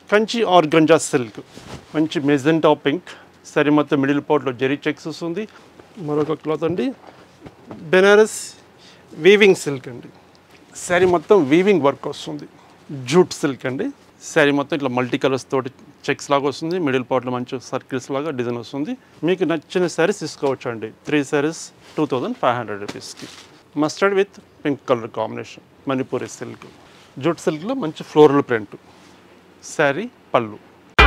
Kanchi organza silk మంచి magenta pink సరి మొత్తం మిడిల్ పార్ట్లో జెరీ చెక్స్ వస్తుంది మరొక క్లాత్ అండి బెనారస్ వీవింగ్ సిల్క్ అండి శారీ మొత్తం వీవింగ్ వర్క్ వస్తుంది జూట్ సిల్క్ అండి శారీ మొత్తం ఇట్లా మల్టీ కలర్స్ తోటి చెక్స్ లాగా వస్తుంది మిడిల్ పార్ట్లో మంచి సర్కిల్స్ లాగా డిజైన్ వస్తుంది మీకు నచ్చిన శారీస్ తీసుకోవచ్చు అండి three saris two thousand five hundred రూపీస్కి mustard with pink colour combination Manipuri silk jute సిల్క్లో మంచి ఫ్లోరల్ ప్రింట్ శారీ పళ్ళు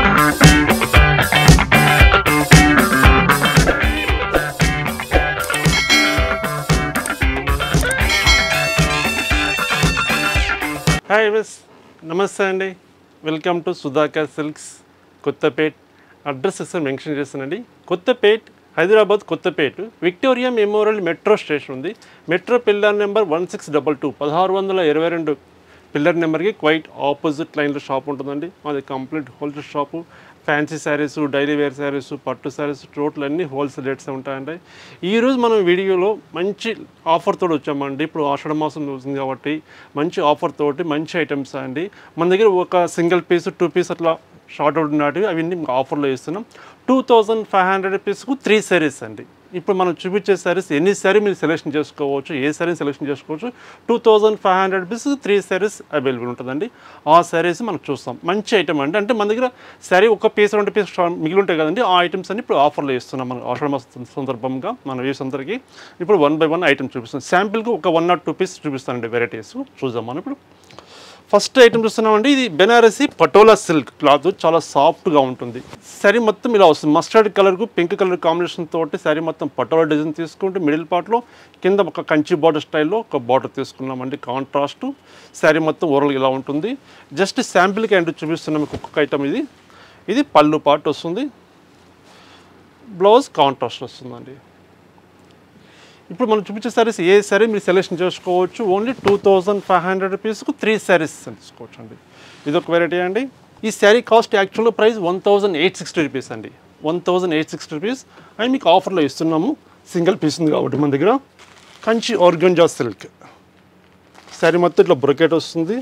హాయ్ విస్ నమస్తే అండి welcome to Sudhakar silks Kothapet address ఇస్తాను మెన్షన్ చేస్తానండి Kothapet Hyderabad Kothapet Victoria memorial metro station ఉంది metro pillar number one six double two పదహారు వందల ఇరవై రెండు పిల్లర్ నెంబర్కి క్వైట్ ఆపోజిట్ లైన్లో షాప్ ఉంటుందండి మాది complete wholesale shop fancy saris daily wear saris పట్టు శారీస్ టోటల్ అన్ని హోల్సేల్ రేట్స్ ఉంటాయండి ఈరోజు మనం వీడియోలో మంచి ఆఫర్ తోటి వచ్చామండి ఇప్పుడు ఆషాఢ మాసం వస్తుంది కాబట్టి మంచి ఆఫర్ తోటి మంచి ఐటమ్స్ అండి మన దగ్గర ఒక సింగిల్ పీస్ టూ పీస్ అట్లా షార్ట్ అవుట్ ఉన్నటివి అవన్నీ మీకు ఆఫర్లో ఇస్తున్నాం టూ థౌజండ్ ఫైవ్ హండ్రెడ్ రూపీస్కు త్రీ శారీస్ అండి ఇప్పుడు మనం చూపించే శారీస్ ఎన్ని శారీ మీరు సెలెక్షన్ చేసుకోవచ్చు ఏ శారీ సెలెక్షన్ చేసుకోవచ్చు two thousand five hundred rupees three saris available ఉంటుందండి ఆ శారీస్ మనం చూస్తాం మంచి ఐటమ్ అండి అంటే మన దగ్గర శారీ ఒక పీస్ రెండు పీస్ మిగిలి ఉంటాయి కదండి ఆ ఐటమ్స్ అన్ని ఇప్పుడు ఆఫర్లో ఇస్తున్నాం మన ఆషాఢ మాసం సందర్భంగా మన వ్యూస్ అందరికీ ఇప్పుడు వన్ బై వన్ ఐటమ్ చూపిస్తాం శాంపిల్కి ఒక వన్ నాట్ టూ పీస్ చూపిస్తానండి వెరైటీస్ చూద్దాం మనం ఇప్పుడు ఫస్ట్ ఐటమ్ చూస్తున్నామండి ఇది బెనారసి పటోలా సిల్క్ క్లాత్ చాలా సాఫ్ట్గా ఉంటుంది శారీ మొత్తం ఇలా వస్తుంది మస్టర్డ్ కలర్కు పింక్ కలర్ కాంబినేషన్ తోటి శారీ మొత్తం పటోలా డిజైన్ తీసుకుంటే మిడిల్ పార్ట్లో కింద ఒక కంచి బార్డర్ స్టైల్లో ఒక బార్డర్ తీసుకున్నామండి కాంట్రాస్ట్ శారీ మొత్తం ఓవరాల్ ఇలా ఉంటుంది జస్ట్ శాంపిల్కి అండ్ చూపిస్తున్నాం మీకు ఒక్కొక్క ఐటమ్ ఇది ఇది పళ్ళు పార్ట్ వస్తుంది బ్లౌజ్ కాంట్రాస్ట్ వస్తుందండి ఇప్పుడు మనం చూపించే శారీస్ ఏ శారీ మీరు సెలెక్షన్ చేసుకోవచ్చు only two thousand five hundred రూపీస్కు త్రీ శారీస్ తీసుకోవచ్చు అండి ఇది ఒక వెరైటీ అండి ఈ sari cost actual price one thousand eight sixty rupees అండి one thousand eight sixty rupees and మీకు ఆఫర్లో ఇస్తున్నాము సింగిల్ పీస్ ఉంది కాబట్టి మన దగ్గర కంచి ఆర్గంజా సిల్క్ శారీ మొత్తం ఇట్లా బ్రొకెట్ వస్తుంది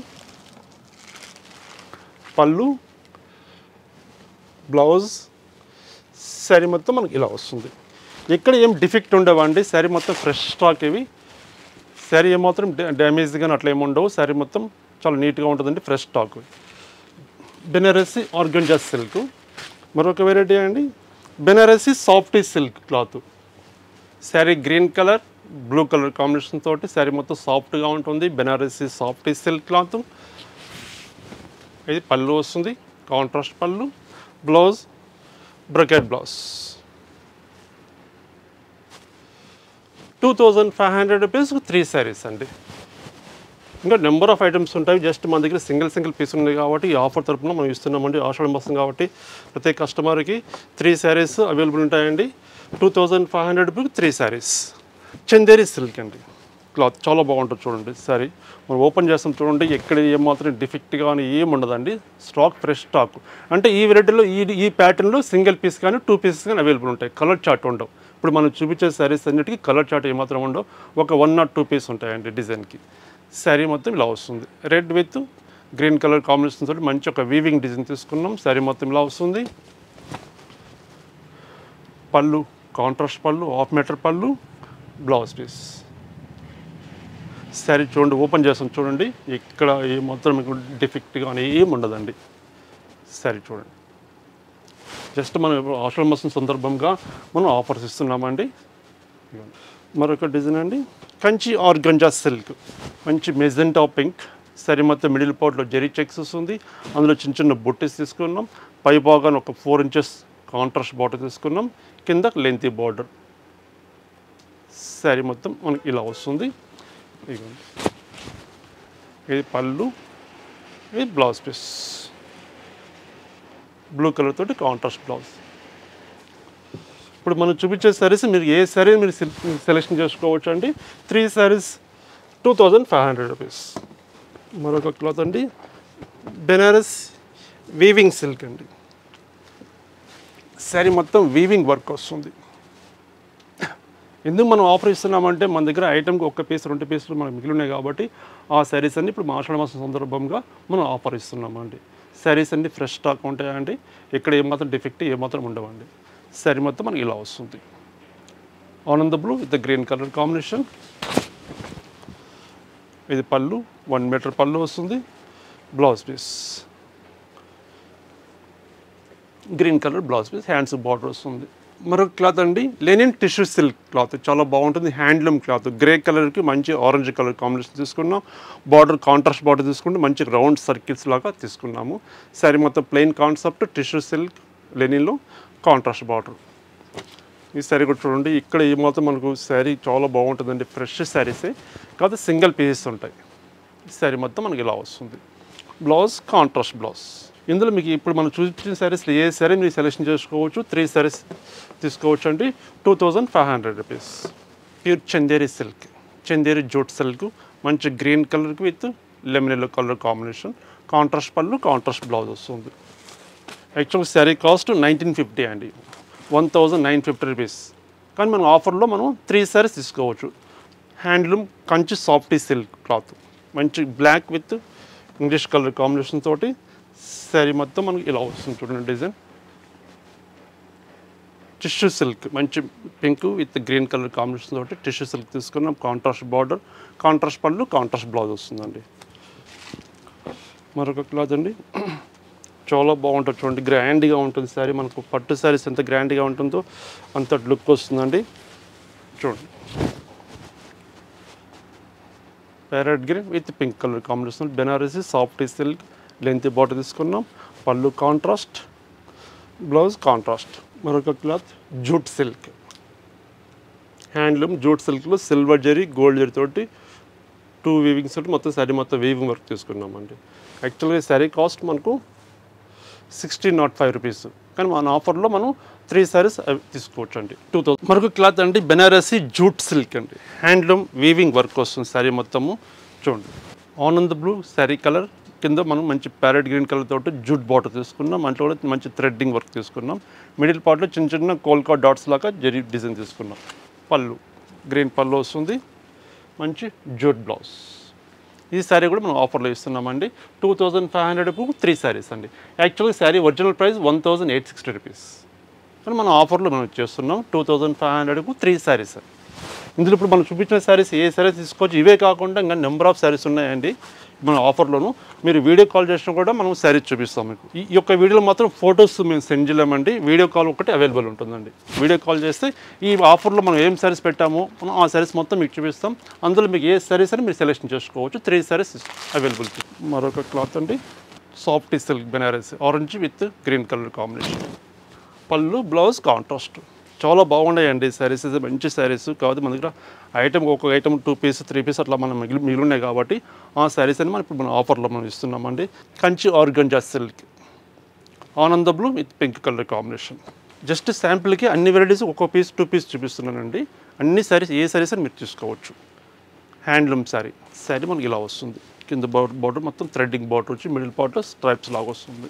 పళ్ళు బ్లౌజ్ శారీ మొత్తం మనకి ఇలా వస్తుంది ఎక్కడ ఏం డిఫెక్ట్ ఉండవండి శారీ మొత్తం ఫ్రెష్ స్టాక్ ఇవి శారీ ఏమాత్రం డ్యామేజ్ కానీ అట్లా ఏమి ఉండవు శారీ మొత్తం చాలా నీట్గా ఉంటుందండి fresh stock Banarasi organza silk మరొక వెరైటీ అండి Banarasi softy silk cloth sari green colour blue colour combination తోటి శారీ మొత్తం సాఫ్ట్గా ఉంటుంది బెనారసి సాఫ్టీ సిల్క్ క్లాత్ ఇది పళ్ళు వస్తుంది కాంట్రాస్ట్ పళ్ళు blouse brocade blouse two thousand five hundred rupees three saris అండి ఇంకా నెంబర్ ఆఫ్ ఐటమ్స్ ఉంటాయి జస్ట్ మన దగ్గర సింగిల్ సింగిల్ పీస్ ఉంది కాబట్టి ఈ ఆఫర్ తరపున మనం ఇస్తున్నామండి ఆషాఢ మాసం కాబట్టి ప్రతి కస్టమర్కి త్రీ శారీస్ అవైలబుల్ ఉంటాయండి two thousand five hundred rupees three saris Chanderi silk అండి క్లాత్ చాలా బాగుంటుంది చూడండి సారీ మనం ఓపెన్ చేస్తాం చూడండి ఎక్కడ ఏమాత్రం డిఫెక్ట్ కానీ ఏం ఉండదండి స్టాక్ ఫ్రెష్ స్టాక్ అంటే ఈ వెరైటీలో ఈ ఈ ప్యాటర్న్లో సింగిల్ పీస్ కానీ టూ పీసెస్ కానీ అవైలబుల్ ఉంటాయి కలర్ చార్ట్ ఉండవు ఇప్పుడు మనం చూపించే శారీస్ అన్నిటికీ కలర్ చార్ట్ ఏమాత్రం ఉండవు ఒక వన్ నాట్ టూ పీస్ ఉంటాయండి డిజైన్కి శారీ మొత్తం ఇలా వస్తుంది red with green colour combination తోటి మంచి ఒక వీవింగ్ డిజైన్ తీసుకున్నాం శారీ మొత్తం ఇలా వస్తుంది పళ్ళు కాంట్రాస్ట్ పళ్ళు హాఫ్ మీటర్ పళ్ళు బ్లౌజ్ పీస్ శారీ చూడండి ఓపెన్ చేస్తాం చూడండి ఇక్కడ ఏ మాత్రం మీకు డిఫెక్ట్ కానీ ఏం ఉండదండి శారీ చూడండి జస్ట్ మనం ఇప్పుడు ఆషాఢ మాసం సందర్భంగా మనం ఆఫర్స్ ఇస్తున్నామండి ఇదిగోండి. మరొక డిజైన్ అండి కంచి ఆర్గంజా సిల్క్ మంచి మెజెంటా పింక్ సరి మొత్తం మిడిల్ పార్ట్లో జెరీ చెక్స్ వస్తుంది అందులో చిన్న చిన్న బొట్టెస్ తీసుకున్నాం పై భాగాన్ని ఒక ఫోర్ ఇంచెస్ కాంట్రాస్ట్ బార్డర్ తీసుకున్నాం కింద లెంతీ బార్డర్ శారీ మొత్తం మనకి ఇలా వస్తుంది ఇదిగోండి ఇది పళ్ళు ఇది బ్లౌజ్ పీస్ బ్లూ కలర్ తోటి కాంట్రాస్ట్ బ్లౌజ్ ఇప్పుడు మనం చూపించే సారీస్ మీరు ఏ సారీ మీరు సెలెక్షన్ చేసుకోవచ్చు అండి three saris two thousand five hundred rupees మరొక క్లాత్ అండి బెనారస్ వీవింగ్ సిల్క్ అండి శారీ మొత్తం వీవింగ్ వర్క్ వస్తుంది ఎందుకు మనం ఆఫర్ ఇస్తున్నామంటే మన దగ్గర ఐటమ్కి ఒక్క పీస్ రెండు పీసులు మనకు మిగిలి ఉన్నాయి కాబట్టి ఆ శారీస్ అన్ని ఇప్పుడు మాషాఢ మాసం సందర్భంగా మనం ఆఫర్ ఇస్తున్నామండి శారీస్ అన్ని ఫ్రెష్ స్టాక్ ఉంటాయండి ఇక్కడ ఏమాత్రం డిఫెక్ట్ ఏమాత్రం ఉండవండి శారీ మొత్తం మనకి ఇలా వస్తుంది ఆనంద blue with green colour combination ఇది పళ్ళు వన్ మీటర్ పళ్ళు వస్తుంది blouse piece green colour blouse piece hands border వస్తుంది మరొక క్లాత్ అండి లెనిన్ టిష్యూ సిల్క్ క్లాత్ చాలా బాగుంటుంది హ్యాండ్లూమ్ క్లాత్ గ్రే కలర్కి మంచి ఆరెంజ్ కలర్ కాంబినేషన్ తీసుకున్నాం బార్డర్ కాంట్రాస్ట్ బార్డర్ తీసుకుంటే మంచి రౌండ్ సర్కిల్స్ లాగా తీసుకున్నాము శారీ మొత్తం ప్లెయిన్ కాన్సెప్ట్ టిష్యూ సిల్క్ లెనిన్లో కాంట్రాస్ట్ బార్డర్ ఈ శారీ కూడా చూడండి ఇక్కడ ఈ మాత్రం మనకు శారీ చాలా బాగుంటుందండి ఫ్రెష్ శారీసే కాకపోతే సింగిల్ పీసెస్ ఉంటాయి ఈ శారీ మొత్తం మనకి ఇలా వస్తుంది బ్లౌజ్ కాంట్రాస్ట్ బ్లౌజ్ ఇందులో మీకు ఇప్పుడు మనం చూపించిన శారీస్ ఏ శారీ మీరు సెలెక్షన్ చేసుకోవచ్చు త్రీ శారీస్ తీసుకోవచ్చు అండి two thousand five hundred rupees pure Chanderi silk Chanderi jute silk మంచి గ్రీన్ కలర్కి with lemon yellow colour combination contrast పళ్ళు కాంట్రాస్ట్ బ్లౌజ్ వస్తుంది actual sari cost nineteen fifty అండి one thousand nine fifty rupees కానీ మనం ఆఫర్లో మనం త్రీ సారీస్ తీసుకోవచ్చు handloom Kanchi softy silk cloth మంచి black with English colour combination తోటి శారీ మొత్తం మనకి ఇలా వస్తుంది చూడండి డిజైన్ టిష్యూ సిల్క్ మంచి pink with green colour combination తోటి టిష్యూ సిల్క్ తీసుకున్నాం కాంట్రాస్ట్ బార్డర్ కాంట్రాస్ట్ పళ్ళు కాంట్రాస్ట్ బ్లౌజ్ వస్తుందండి మరొక క్లాత్ అండి చాలా బాగుంటుంది చూడండి గ్రాండ్గా ఉంటుంది శారీ మనకు పట్టు శారీస్ ఎంత గ్రాండ్గా ఉంటుందో అంత లుక్ వస్తుందండి చూడండి parrot green with pink colour combination Banarasi soft silk length బాటర్ తీసుకున్నాం పళ్ళు కాంట్రాస్ట్ బ్లౌజ్ కాంట్రాస్ట్ మరొక cloth jute silk handloom jute సిల్క్లో సిల్వర్ జరీ గోల్డ్ జరీ తోటి టూ వీవింగ్స్ తోటి మొత్తం శారీ మొత్తం వీవింగ్ వర్క్ తీసుకున్నామండి యాక్చువల్గా శారీ కాస్ట్ మనకు సిక్స్టీన్ నాట్ ఫైవ్ రూపీస్ కానీ మన ఆఫర్లో మనం త్రీ సారీస్ తీసుకోవచ్చు అండి టూ థౌసండ్ మరొక క్లాత్ అండి బెనారసీ జూట్ సిల్క్ అండి హ్యాండ్లూమ్ వీవింగ్ వర్క్ వస్తుంది శారీ మొత్తము చూడండి ఆనంద్ బ్లూ శారీ కలర్ కింద మనం మంచి ప్యారెట్ గ్రీన్ కలర్ తోటి జూట్ బాటర్ తీసుకున్నాం అంట్లో కూడా మంచి థ్రెడ్డింగ్ వర్క్ తీసుకున్నాం మిడిల్ పార్ట్లో చిన్న చిన్న కోల్కా డాట్స్ లాగా జరీ డిజైన్ తీసుకున్నాం పళ్ళు గ్రీన్ పళ్ళు వస్తుంది మంచి జూట్ బ్లౌజ్ ఈ శారీ కూడా మనం ఆఫర్లో ఇస్తున్నామండి టూ థౌజండ్ ఫైవ్ హండ్రెడ్కు త్రీ శారీస్ అండి యాక్చువల్గా sari original price one thousand eight sixty rupees కానీ మనం ఆఫర్లో మనం చేస్తున్నాం టూ థౌజండ్ ఫైవ్ హండ్రెడ్కు త్రీ శారీస్ ఇందులో ఇప్పుడు మనం చూపించిన శారీస్ ఏ శారీస్ తీసుకోవచ్చు ఇవే కాకుండా ఇంకా నెంబర్ ఆఫ్ శారీస్ ఉన్నాయండి మన ఆఫర్లోను మీరు వీడియో కాల్ చేసినా కూడా మనం శారీస్ చూపిస్తాం మీకు ఈ యొక్క వీడియోలో మాత్రం ఫొటోస్ మేము సెండ్ చేయలేమండి వీడియో కాల్ ఒకటి అవైలబుల్ ఉంటుందండి వీడియో కాల్ చేస్తే ఈ ఆఫర్లో మనం ఏం శారీస్ పెట్టామో మనం ఆ శారీస్ మొత్తం మీకు చూపిస్తాం అందులో మీకు ఏ శారీస్ అని మీరు సెలెక్షన్ చేసుకోవచ్చు త్రీ శారీస్ అవైలబుల్ మరొక క్లాత్ అండి soft silk Banaras orange with green colour combination పళ్ళు బ్లౌజ్ కాంట్రాస్ట్ చాలా బాగున్నాయండి శారీస్ అయితే మంచి శారీస్ కాకపోతే మన దగ్గర ఐటమ్ ఒక్కొక్క item two piece three piece అట్లా మనం మిగిలి మిగిలి ఉన్నాయి కాబట్టి ఆ శారీస్ అని మనం ఇప్పుడు మన ఆఫర్లో మనం ఇస్తున్నామండి కంచి ఆర్గంజా సిల్క్ ఆనంద blue with pink colour combination just శాంపుల్కి అన్ని వెరైటీస్ ఒక్కో పీస్ టూ పీస్ చూపిస్తున్నానండి అన్ని శారీస్ ఏ శారీస్ అని మీరు తీసుకోవచ్చు హ్యాండ్లూమ్ శారీ శారీ మనకి ఇలా వస్తుంది కింద బార్డర్ మొత్తం థ్రెడ్డింగ్ బార్డర్ వచ్చి మిడిల్ పార్ట్ స్ట్రైప్స్ లాగా వస్తుంది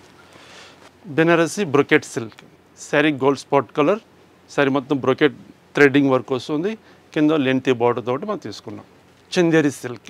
Banarasi brocade silk sari gold spot colour sari మొత్తం బ్రొకెట్ థ్రెడ్డింగ్ వర్క్ వస్తుంది కింద లెంతీ బార్డర్ తోటి మనం తీసుకున్నాం చందేరి సిల్క్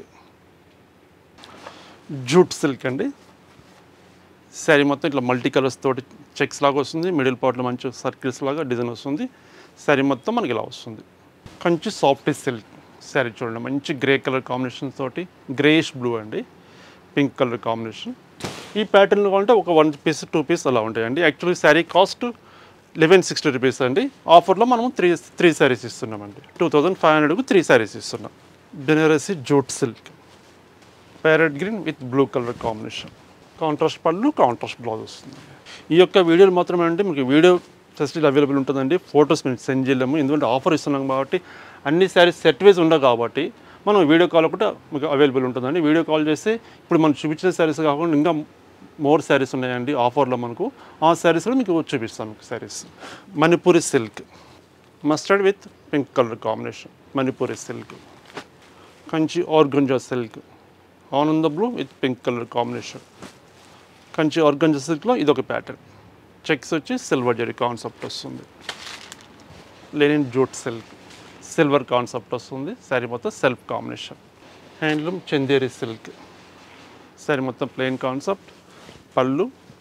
జూట్ సిల్క్ అండి శారీ మొత్తం ఇట్లా మల్టీ కలర్స్ తోటి చెక్స్ లాగా వస్తుంది మిడిల్ పార్ట్లో మంచి సర్కిల్స్ లాగా డిజైన్ వస్తుంది శారీ మొత్తం మనకి ఇలా వస్తుంది కంచి సాఫ్ట్ సిల్క్ శారీ చూడండి మంచి గ్రే కలర్ కాంబినేషన్ తోటి గ్రేయిష్ బ్లూ అండి పింక్ కలర్ కాంబినేషన్ ఈ ప్యాటర్న్లో కావాలంటే ఒక వన్ పీస్ టూ పీస్ అలా ఉంటాయండి actually sari cost eleven sixty rupees అండి ఆఫర్లో మనం త్రీ త్రీ శారీస్ ఇస్తున్నామండి టూ థౌజండ్ ఫైవ్ హండ్రెడ్కు త్రీ శారీస్ ఇస్తున్నాం Banarasi jute silk parrot green with blue colour combination contrast పళ్ళు కాంట్రాస్ట్ బ్లౌజ్ వస్తుంది ఈ యొక్క వీడియోలు మాత్రమే అంటే మీకు వీడియో ఫెసిలిటీ అవైలబుల్ ఉంటుందండి ఫొటోస్ మేము సెండ్ చేయలేము ఎందుకంటే ఆఫర్ ఇస్తున్నాం కాబట్టి అన్ని శారీస్ సెట్ వైజ్ ఉండవు కాబట్టి మనం వీడియో కాల్ కూడా మీకు అవైలబుల్ ఉంటుందండి వీడియో కాల్ చేస్తే ఇప్పుడు మనం చూపించిన శారీస్ కాకుండా ఇంకా మోర్ శారీస్ ఉన్నాయండి ఆఫర్లో మనకు ఆ శారీస్ కూడా మీకు చూపిస్తాం మీకు saris Manipuri silk mustard with pink colour combination Manipuri silk Kanchi organza silk ఆనంద blue with pink colour combination Kanchi organza సిల్క్లో ఇదొక ప్యాటర్న్ చెక్స్ వచ్చి సిల్వర్ జరీ కాన్సెప్ట్ వస్తుంది linen jute silk silver concept వస్తుంది శారీ మొత్తం self combination handloom Chanderi silk sari మొత్తం ప్లెయిన్ కాన్సెప్ట్ పళ్ళు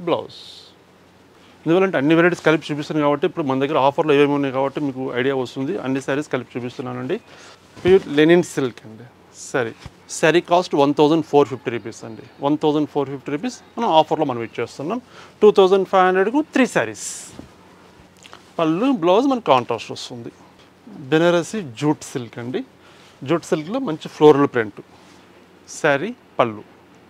బ్లౌజ్ ఎందువల్లంటే అన్ని వెరైటీస్ కలిపి చూపిస్తున్నాను కాబట్టి ఇప్పుడు మన దగ్గర ఆఫర్లో ఏమేమి ఉన్నాయి కాబట్టి మీకు ఐడియా వస్తుంది అన్ని శారీస్ కలిపి చూపిస్తున్నానండి ప్యూర్ లెనిన్ సిల్క్ అండి సరే sari cost one thousand four fifty rupees అండి one thousand four fifty rupees మనం ఆఫర్లో మనం ఇచ్చేస్తున్నాం టూ థౌజండ్ ఫైవ్ హండ్రెడ్కు త్రీ శారీస్ పళ్ళు బ్లౌజ్ మనకు కాంట్రాస్ట్ వస్తుంది బెనారసి జూట్ సిల్క్ అండి జూట్ సిల్క్లో మంచి ఫ్లోరల్ ప్రింట్ శారీ పళ్ళు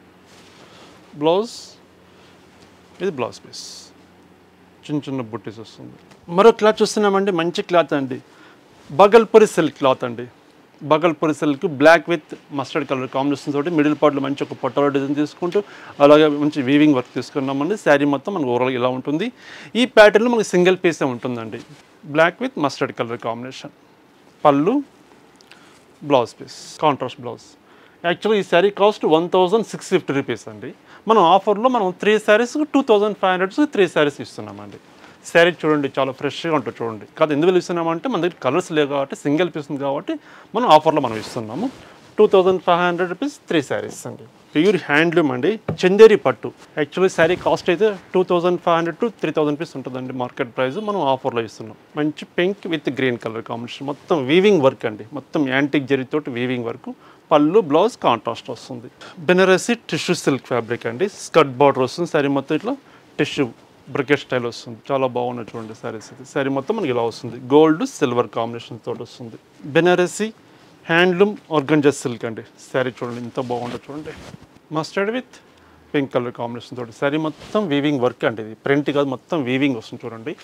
బ్లౌజ్ ఇది బ్లౌజ్ పీస్ చిన్న చిన్న బుట్టీస్ వస్తుంది మరో క్లాత్ చూస్తున్నామండి మంచి క్లాత్ అండి బగల్పురి సిల్క్ క్లాత్ అండి Bhagalpuri silk black with mustard colour combination తోటి మిడిల్ పార్ట్లో మంచి ఒక పొట్టలో డిజైన్ తీసుకుంటూ అలాగే మంచి వీవింగ్ వర్క్ తీసుకున్నామండి శారీ మొత్తం మనకు ఓవరాల్ ఇలా ఉంటుంది ఈ ప్యాటర్న్లో మనకి సింగిల్ పీసే ఉంటుందండి black with mustard colour combination పళ్ళు blouse piece contrast blouse actually ఈ sari cost one thousand six fifty rupees అండి మనం ఆఫర్లో మనం three saris two thousand five hundreds three saris ఇస్తున్నామండి శారీ చూడండి చాలా ఫ్రెష్గా ఉంటుంది చూడండి కాదు ఎందుకు ఇస్తున్నామంటే మన దగ్గర కలర్స్ లేవు కాబట్టి సింగిల్ పీస్ ఉంది కాబట్టి మనం ఆఫర్లో మనం ఇస్తున్నాము two thousand five hundred rupees three saris అండి ప్యూర్ హ్యాండ్లూమ్ అండి చందేరి పట్టు యాక్చువల్లీ శారీ కాస్ట్ అయితే two thousand five hundred to three thousand rupees ఉంటుందండి మార్కెట్ ప్రైస్ మనం ఆఫర్లో ఇస్తున్నాం మంచి pink with green colour combination మొత్తం వీవింగ్ వర్క్ అండి మొత్తం యాంటిక్ జరితోటి వీవింగ్ వర్క్ పళ్ళు బ్లౌజ్ కాంట్రాస్ట్ వస్తుంది బెనరసి టిష్యూ సిల్క్ ఫ్యాబ్రిక్ అండి స్కర్ట్ బార్డర్ వస్తుంది శారీ మొత్తం ఇట్లా టిష్యూ బ్రికెట్ స్టైల్ వస్తుంది చాలా బాగున్నాయి చూడండి శారీస్ ఇది శారీ మొత్తం మనకి ఇలా వస్తుంది గోల్డ్ సిల్వర్ కాంబినేషన్ తోటి వస్తుంది బెనారసి హ్యాండ్లూమ్ ఆర్గంజా సిల్క్ అండి శారీ చూడండి ఎంత బాగుంటుంది చూడండి mustard with pink colour combination తోటి శారీ మొత్తం వీవింగ్ వర్క్ అండి ఇది ప్రింట్ కాదు మొత్తం వీవింగ్ వస్తుంది చూడండి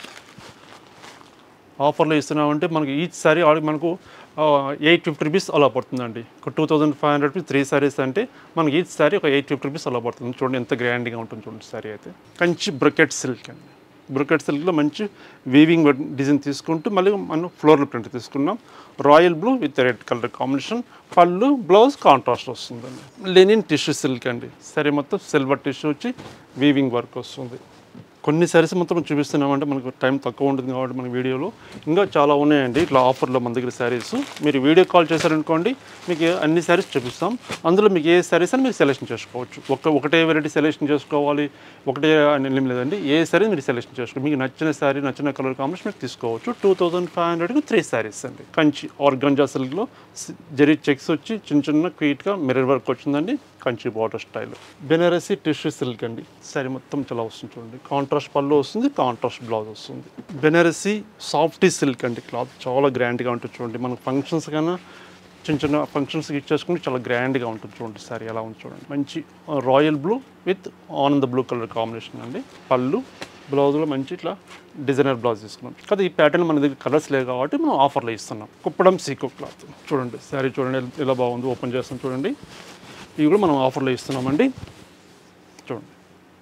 ఆఫర్లో ఇస్తున్నామంటే మనకి ఈచ్ సారీ ఆల్రెడీ మనకు ఎయిట్ ఫిఫ్టీ రూపీస్ అలా పడుతుందండి ఒక two thousand five hundred rupees three saris అంటే మనకి ఈచ్ సారీ ఒక ఎయిట్ ఫిఫ్టీ రూపీస్ అలా పడుతుంది చూడండి ఎంత గ్రాండ్గా ఉంటుంది చూడండి సారీ అయితే కంచి బ్రకెట్ సిల్క్ అండి బ్రకెట్ సిల్క్లో మంచి వీవింగ్ డిజైన్ తీసుకుంటూ మళ్ళీ మనం ఫ్లోరల్ ప్రింట్ తీసుకున్నాం royal blue with red colour combination పళ్ళు బ్లౌజ్ కాంట్రాస్ట్ వస్తుందండి లెనిన్ టిష్యూ సిల్క్ అండి సరే మొత్తం సిల్వర్ టిష్యూ వచ్చి వీవింగ్ వర్క్ వస్తుంది కొన్ని సారీస్ మాత్రం చూపిస్తున్నామంటే మనకు టైం తక్కువ ఉంటుంది కాబట్టి మన వీడియోలో ఇంకా చాలా ఉన్నాయండి ఇట్లా ఆఫర్లో మన దగ్గర శారీస్ మీరు వీడియో కాల్ చేశారనుకోండి మీకు అన్ని శారీస్ చూపిస్తాం అందులో మీకు ఏ శారీస్ అని మీరు సెలెక్షన్ చేసుకోవచ్చు ఒక ఒకటే వెరైటీ సెలెక్షన్ చేసుకోవాలి ఒకటే అని ఏం లేదండి ఏ శారీ మీరు సెలెక్షన్ చేసుకోవాలి మీకు నచ్చిన శారీ నచ్చిన కలర్ కాంబినేషన్ మీరు తీసుకోవచ్చు టూ థౌజండ్ ఫైవ్ హండ్రెడ్కి త్రీ శారీస్ అండి కంచి ఆర్గంజా సిల్క్లో జరీ చెక్స్ వచ్చి చిన్న చిన్న క్వీట్గా మిర్రర్ వర్క్ వచ్చిందండి Kanchi border style Banarasi tissue silk అండి సారీ మొత్తం చాలా వస్తుంది చూడండి కాంట్రాస్ట్ పళ్ళు వస్తుంది కాంట్రాస్ట్ బ్లౌజ్ వస్తుంది బెనారసి సాఫ్టీ సిల్క్ అండి క్లాత్ చాలా గ్రాండ్గా ఉంటుంది చూడండి మనకు ఫంక్షన్స్ కన్నా చిన్న చిన్న ఫంక్షన్స్కి ఇచ్చేసుకుంటే చాలా గ్రాండ్గా ఉంటుంది చూడండి సారీ ఎలా ఉంది చూడండి మంచి రాయల్ బ్లూ విత్ ఆనంద బ్లూ కలర్ కాంబినేషన్ అండి పళ్ళు బ్లౌజ్లో మంచి ఇట్లా డిజైనర్ బ్లౌజ్ తీసుకున్నాం కదా ఈ ప్యాటర్న్ మన దగ్గర కలర్స్ లేవు కాబట్టి మనం ఆఫర్లో ఇస్తున్నాం కుప్పడం సీకో క్లాత్ చూడండి శారీ చూడండి ఎలా బాగుంది ఓపెన్ చేస్తాం చూడండి ఇవి కూడా మనం ఆఫర్లో ఇస్తున్నామండి చూడండి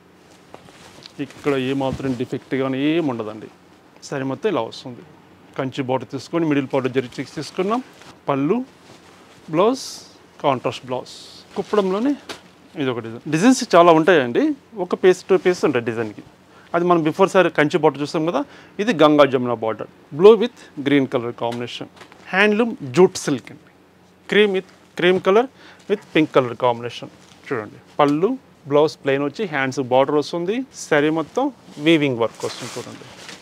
ఇక్కడ ఏమాత్రం డిఫెక్ట్ కానీ ఏం ఉండదండి సరే మొత్తం ఇలా వస్తుంది కంచి బార్డర్ తీసుకొని మిడిల్ బార్డర్ జరి చెక్స్ తీసుకున్నాం పళ్ళు బ్లౌజ్ కాంట్రాస్ట్ బ్లౌజ్ కుప్పడంలోనే ఇది ఒక డిజైన్ డిజైన్స్ చాలా ఉంటాయండి ఒక పీస్ టూ పీస్ ఉంటాయి డిజైన్కి అది మనం బిఫోర్ సార్ కంచి బార్డర్ చూస్తాం కదా ఇది Ganga Jamuna border blue with green colour combination handloom jute silk అండి cream with cream colour with pink colour combination చూడండి పళ్ళు బ్లౌజ్ ప్లెయిన్ వచ్చి హ్యాండ్స్ బార్డర్ వస్తుంది శారీ మొత్తం వీవింగ్ వర్క్ వస్తుంది చూడండి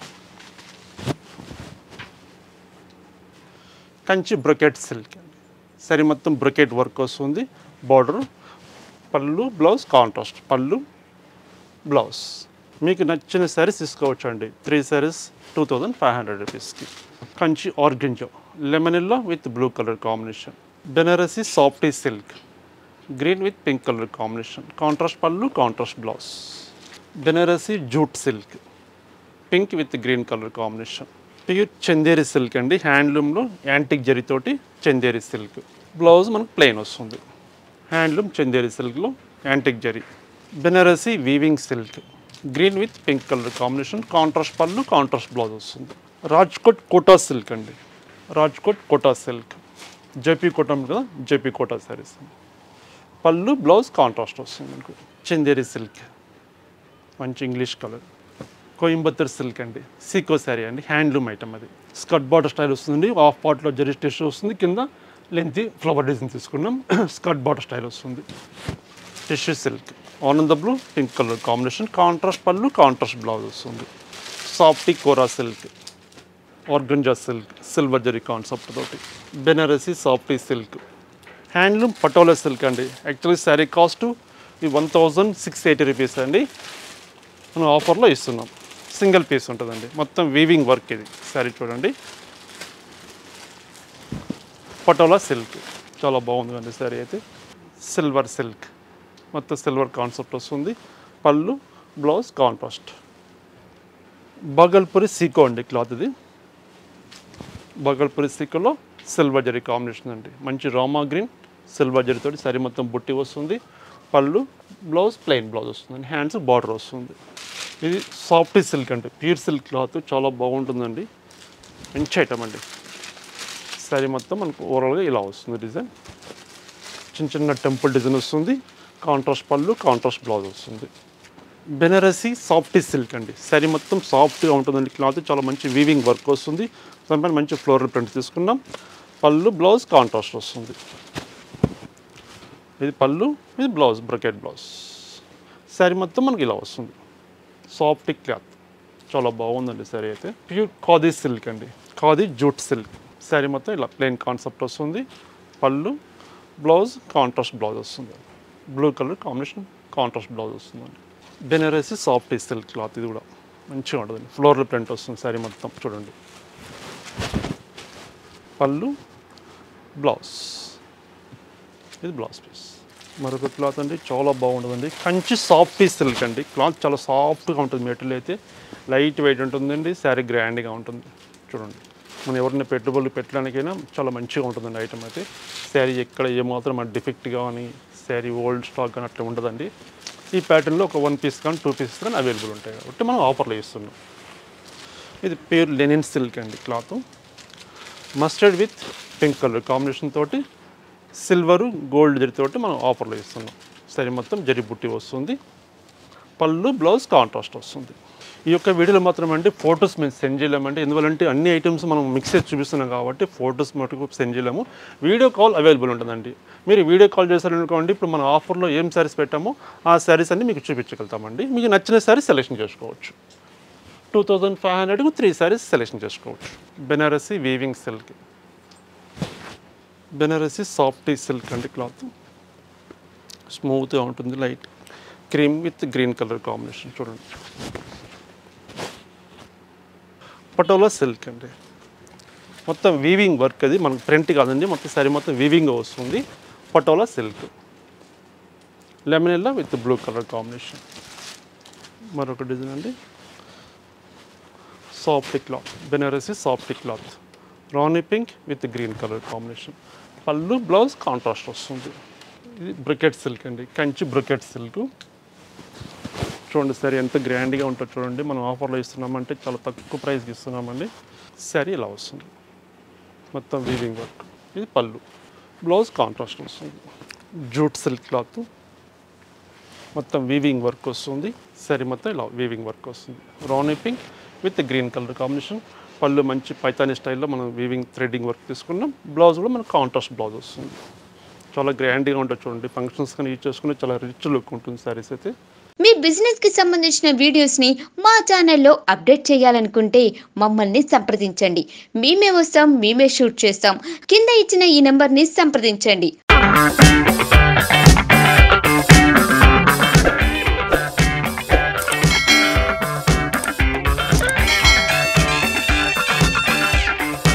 కంచి బ్రొకెట్ సిల్క్ అండి శారీ మొత్తం బ్రొకెట్ వర్క్ వస్తుంది బార్డర్ పళ్ళు బ్లౌజ్ కాంట్రాస్ట్ పళ్ళు బ్లౌజ్ మీకు నచ్చిన శారీస్ తీసుకోవచ్చు అండి three saris two thousand five hundred రూపీస్కి Kanchi organza lemon yellow with blue colour combination Banarasi softy silk green with pink colour combination contrast పళ్ళు contrast blouse Banarasi jute silk pink with green colour combination pure Chanderi silk అండి హ్యాండ్లూమ్లో antique జరీతోటి Chanderi silk blouse మనకు plain వస్తుంది handloom Chanderi సిల్క్లో antique zari Banarasi weaving silk green with pink colour combination contrast పళ్ళు contrast blouse వస్తుంది Rajkot Kota silk అండి రాజ్కోట్ కోటా సిల్క్ జేపీ కోటా ఉంది కదా జేపీ కోటా శారీస్ పళ్ళు బ్లౌజ్ కాంట్రాస్ట్ వస్తుంది మనకు చందేరి సిల్క్ మంచి ఇంగ్లీష్ కలర్ కోయంబత్తూర్ సిల్క్ అండి సీకో శారీ అండి హ్యాండ్లూమ్ ఐటమ్ అది స్కర్ట్ బార్డర్ స్టైల్ వస్తుంది ఆఫ్ పార్ట్లో జరీ స్టిచ్ వస్తుంది కింద లెంత్ ఫ్లవర్ డిజైన్ తీసుకున్నాం స్కర్ట్ బార్డర్ స్టైల్ వస్తుంది టిష్యూ సిల్క్ ఆనంద blue pink colour combination contrast పళ్ళు కాంట్రాస్ట్ బ్లౌజ్ వస్తుంది softy kora silk organza silk silver zari concept తోటి Banarasi softy silk handloom Patola silk అండి యాక్చువల్లీ శారీ కాస్ట్ ఈ one thousand six eighty rupees అండి మనం ఆఫర్లో ఇస్తున్నాం సింగిల్ పీస్ ఉంటుందండి మొత్తం వీవింగ్ వర్క్ ఇది శారీ చూడండి పటోలా సిల్క్ చాలా బాగుంది అండి శారీ అయితే సిల్వర్ సిల్క్ మొత్తం సిల్వర్ కాన్సెప్ట్ వస్తుంది పళ్ళు బ్లౌజ్ కాంట్రాస్ట్ బగల్పురి సీకో అండి క్లాత్ ఇది బగల్పురి సీకోలో సిల్వర్ జరీ కాంబినేషన్ అండి మంచి రామా గ్రీన్ సిల్వర్ జరీతో సరి మొత్తం బుట్టి వస్తుంది పళ్ళు బ్లౌజ్ ప్లెయిన్ బ్లౌజ్ వస్తుంది హ్యాండ్స్ బార్డర్ వస్తుంది ఇది సాఫ్ట్ సిల్క్ అండి ప్యూర్ సిల్క్ క్లాత్ చాలా బాగుంటుందండి మంచి ఐటమ్ అండి శారీ మొత్తం మనకు ఓవరాల్గా ఇలా వస్తుంది డిజైన్ చిన్న చిన్న టెంపుల్ డిజైన్ వస్తుంది కాంట్రాస్ట్ పళ్ళు కాంట్రాస్ట్ బ్లౌజ్ వస్తుంది బెనారసీ సాఫ్ట్ సిల్క్ అండి శారీ మొత్తం సాఫ్ట్గా ఉంటుందండి క్లాత్ చాలా మంచి వీవింగ్ వర్క్ వస్తుంది దానిపైన మంచి ఫ్లోరల్ ప్రింట్ తీసుకున్నాం పళ్ళు బ్లౌజ్ కాంట్రాస్ట్ వస్తుంది ఇది పళ్ళు ఇది బ్లౌజ్ బ్రకెట్ బ్లౌజ్ శారీ మొత్తం మనకి ఇలా వస్తుంది సాఫ్ట్ క్లాత్ చాలా బాగుందండి శారీ అయితే ప్యూర్ ఖాదీ సిల్క్ అండి ఖాదీ జూట్ సిల్క్ శారీ మొత్తం ఇలా ప్లెయిన్ కాన్సెప్ట్ వస్తుంది పళ్ళు బ్లౌజ్ కాంట్రాస్ట్ బ్లౌజ్ వస్తుంది blue colour combination contrast blouse వస్తుందండి బెనారసీ సాఫ్ట్ సిల్క్ క్లాత్ ఇది కూడా మంచిగా ఉంటుందండి ఫ్లోరల్ ప్రింట్ వస్తుంది శారీ మొత్తం చూడండి పళ్ళు బ్లౌజ్ ఇది బ్లౌజ్ పీస్ మరొక క్లాత్ అండి చాలా బాగుంటుందండి కంచి సాఫ్ట్ సిల్క్ అండి క్లాత్ చాలా సాఫ్ట్గా ఉంటుంది మెటీరియల్ అయితే లైట్ వెయిట్ ఉంటుందండి శారీ గ్రాండ్గా ఉంటుంది చూడండి మనం ఎవరైనా పెట్టుబడులు పెట్టడానికైనా చాలా మంచిగా ఉంటుందండి ఐటమ్ అయితే శారీ ఎక్కడ ఏమాత్రం మన డిఫెక్ట్ కానీ శారీ ఓల్డ్ స్టాక్ కానీ అట్లా ఉండదండి ఈ ప్యాటర్న్లో ఒక వన్ పీస్ కానీ టూ పీసెస్ కానీ అవైలబుల్ ఉంటాయి కాబట్టి మనం ఆఫర్లో ఇస్తున్నాం ఇది ప్యూర్ లెనిన్ సిల్క్ అండి cloth mustard with pink colour combination తోటి సిల్వరు గోల్డ్ జరితోటి మనం ఆఫర్లో ఇస్తున్నాం సరే మొత్తం జరి బుట్టి వస్తుంది పళ్ళు బ్లౌజ్ కాంట్రాస్ట్ వస్తుంది ఈ యొక్క వీడియోలో మాత్రం అంటే ఫొటోస్ మేము సెండ్ చేయలేమండి ఎందువల్లంటే అన్ని ఐటమ్స్ మనం మిక్స్ చేసి చూపిస్తున్నాం కాబట్టి ఫొటోస్ మటుకు సెండ్ చేయలేము వీడియో కాల్ అవైలబుల్ ఉంటుందండి మీరు వీడియో కాల్ చేశారనుకోండి ఇప్పుడు మన ఆఫర్లో ఏం శారీస్ పెట్టామో ఆ శారీస్ అన్ని మీకు చూపించగలుగుతామండి మీకు నచ్చిన శారీస్ సెలెక్షన్ చేసుకోవచ్చు టూ థౌజండ్ ఫైవ్ హండ్రెడ్కు త్రీ శారీస్ సెలెక్షన్ చేసుకోవచ్చు Banarasi weaving silk Banarasi soft silk అండి క్లాత్ స్మూత్గా ఉంటుంది light cream with green colour combination చూడండి పటోలా సిల్క్ అండి మొత్తం వీవింగ్ వర్క్ అది మనకు ప్రింట్ కాదండి మొత్తం సరి మొత్తం వీవింగ్ వస్తుంది Patola silk lemon yellow with blue colour combination మరొక డిజైన్ అండి soft cloth Banarasi soft cloth రాణి pink with green colour combination పళ్ళు బ్లౌజ్ కాంట్రాస్ట్ వస్తుంది ఇది బ్రికెట్ సిల్క్ అండి కంచి బ్రికెట్ సిల్క్ చూడండి సారీ ఎంత గ్రాండ్గా ఉంటుందో చూడండి మనం ఆఫర్లో ఇస్తున్నామంటే చాలా తక్కువ ప్రైస్కి ఇస్తున్నామండి శారీ ఇలా వస్తుంది మొత్తం వీవింగ్ వర్క్ ఇది పళ్ళు బ్లౌజ్ కాంట్రాస్ట్ వస్తుంది జూట్ సిల్క్ క్లాత్ మొత్తం వీవింగ్ వర్క్ వస్తుంది శారీ మొత్తం ఇలా వీవింగ్ వర్క్ వస్తుంది రాణి pink with green colour combination పళ్ళు మంచి పైతాని స్టైల్లో మనం వీవింగ్ థ్రెడ్డింగ్ వర్క్ తీసుకున్నాం బ్లౌజ్ కూడా మనకు కాంట్రాస్ట్ బ్లౌజ్ వస్తుంది చాలా గ్రాండ్గా ఉంటుంది చూడండి ఫంక్షన్స్ కానీ యూజ్ చేసుకుని చాలా రిచ్ లుక్ ఉంటుంది శారీస్ అయితే మీ బిజినెస్ కి సంబంధించిన వీడియోస్ ని మా ఛానల్లో అప్డేట్ చేయాలనుకుంటే మమ్మల్ని సంప్రదించండి మేమే వస్తాం మేమే షూట్ చేస్తాం కింద ఇచ్చిన ఈ నెంబర్ ని సంప్రదించండి